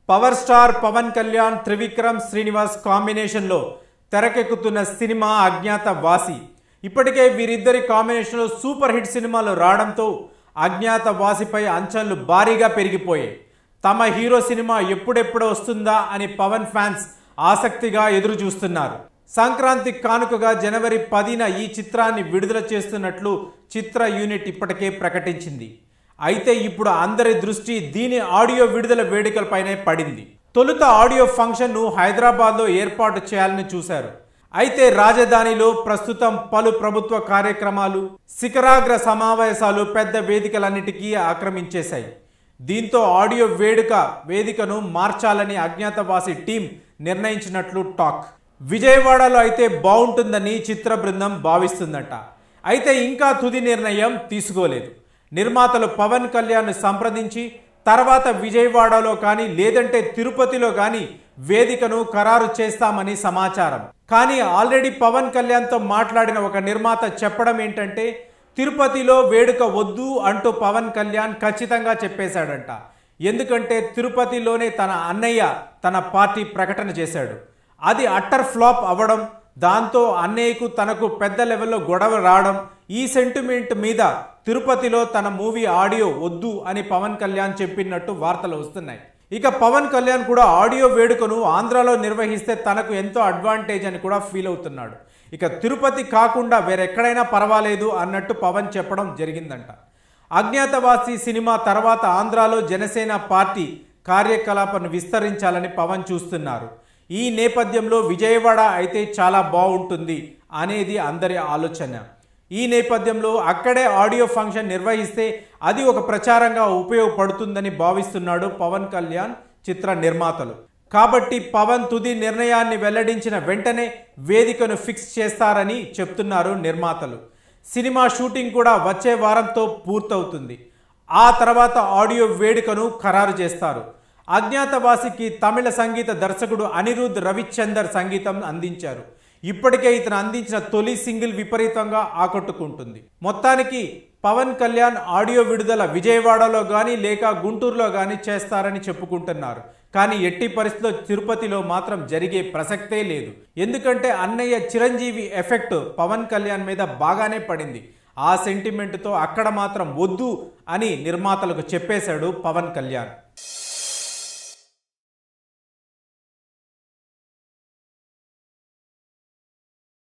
power star Pawan Kalyan Trivikram Srinivas కాంబినేషన్లో తెరకెక్కుతున్న cinema అజ్ఞాత వాసి ఇప్పటికే వీరిద్దరి కాంబినేషన్లో సూపర్ హిట్ సినిమాలు రావడంతో అజ్ఞాత వాసిపై అంచనాలు భారీగా పెరిగిపోయాయి తమ హీరో సినిమా ఎప్పుడెప్పుడు వస్తుందా అని పవన్ ఫ్యాన్స్ ఆసక్తిగా ఎదురు చూస్తున్నారు సంక్రాంతి కానుకగా జనవరి పదిన ఈ చిత్రాన్ని విడుదల చేస్తున్నట్లు చిత్ర యూనిట్ ఇప్పటికే ప్రకటించింది అయితే ఇప్పుడు అందరి దృష్టి దీని ఆడియో విడుదల వేడుకలపైనే పడింది తొలుత ఆడియో ఫంక్షన్ను హైదరాబాద్లో ఏర్పాటు చేయాలని చూశారు అయితే రాజధానిలో ప్రస్తుతం పలు ప్రభుత్వ కార్యక్రమాలు శిఖరాగ్ర సమావేశాలు పెద్ద వేదికలన్నిటికీ ఆక్రమించేశాయి దీంతో ఆడియో వేడుక వేదికను మార్చాలని అజ్ఞాతవాసి టీం నిర్ణయించినట్లు టాక్ విజయవాడలో అయితే బాగుంటుందని చిత్ర బృందం భావిస్తుందట అయితే ఇంకా తుది నిర్ణయం తీసుకోలేదు నిర్మాతలు పవన్ కళ్యాణ్ సంప్రదించి తర్వాత విజయవాడలో కానీ లేదంటే తిరుపతిలో కానీ వేదికను ఖరారు చేస్తామని సమాచారం కానీ ఆల్రెడీ పవన్ కళ్యాణ్తో మాట్లాడిన ఒక నిర్మాత చెప్పడం ఏంటంటే తిరుపతిలో వేడుక వద్దు అంటూ పవన్ కళ్యాణ్ ఖచ్చితంగా చెప్పేశాడంట ఎందుకంటే తిరుపతిలోనే తన అన్నయ్య తన పార్టీ ప్రకటన చేశాడు అది అట్టర్ ఫ్లాప్ అవ్వడం దాంతో అన్నయ్యకు తనకు పెద్ద లెవెల్లో గొడవ రావడం ఈ సెంటిమెంట్ మీద తిరుపతిలో తన మూవీ ఆడియో వద్దు అని పవన్ కళ్యాణ్ చెప్పినట్టు వార్తలు వస్తున్నాయి ఇక పవన్ కళ్యాణ్ కూడా ఆడియో వేడుకను ఆంధ్రాలో నిర్వహిస్తే తనకు ఎంతో అడ్వాంటేజ్ అని కూడా ఫీల్ అవుతున్నాడు ఇక తిరుపతి కాకుండా వేరెక్కడైనా పర్వాలేదు అన్నట్టు పవన్ చెప్పడం జరిగిందంట అజ్ఞాతవాసి సినిమా తర్వాత ఆంధ్రాలో జనసేన పార్టీ కార్యకలాపాన్ని విస్తరించాలని పవన్ చూస్తున్నారు ఈ నేపథ్యంలో విజయవాడ అయితే చాలా బాగుంటుంది అనేది అందరి ఆలోచన ఈ నేపథ్యంలో అక్కడే ఆడియో ఫంక్షన్ నిర్వహిస్తే అది ఒక ప్రచారంగా ఉపయోగపడుతుందని భావిస్తున్నాడు పవన్ కళ్యాణ్ చిత్ర నిర్మాతలు కాబట్టి పవన్ తుది నిర్ణయాన్ని వెల్లడించిన వెంటనే వేదికను ఫిక్స్ చేస్తారని చెప్తున్నారు నిర్మాతలు సినిమా షూటింగ్ కూడా వచ్చే వారంతో పూర్తవుతుంది ఆ తర్వాత ఆడియో వేడుకను ఖరారు చేస్తారు అజ్ఞాతవాసికి తమిళ సంగీత దర్శకుడు అనిరుద్ రవిచందర్ సంగీతం అందించారు ఇప్పటికే ఇతను అందించిన తొలి సింగిల్ విపరీతంగా ఆకట్టుకుంటుంది మొత్తానికి పవన్ కళ్యాణ్ ఆడియో విడుదల విజయవాడలో కానీ లేక గుంటూరులో కానీ చేస్తారని చెప్పుకుంటున్నారు కానీ ఎట్టి పరిస్థితిలో తిరుపతిలో మాత్రం జరిగే ప్రసక్తే లేదు ఎందుకంటే అన్నయ్య చిరంజీవి ఎఫెక్ట్ పవన్ కళ్యాణ్ మీద బాగానే పడింది ఆ సెంటిమెంట్తో అక్కడ మాత్రం వద్దు అని నిర్మాతలకు చెప్పేశాడు పవన్ కళ్యాణ్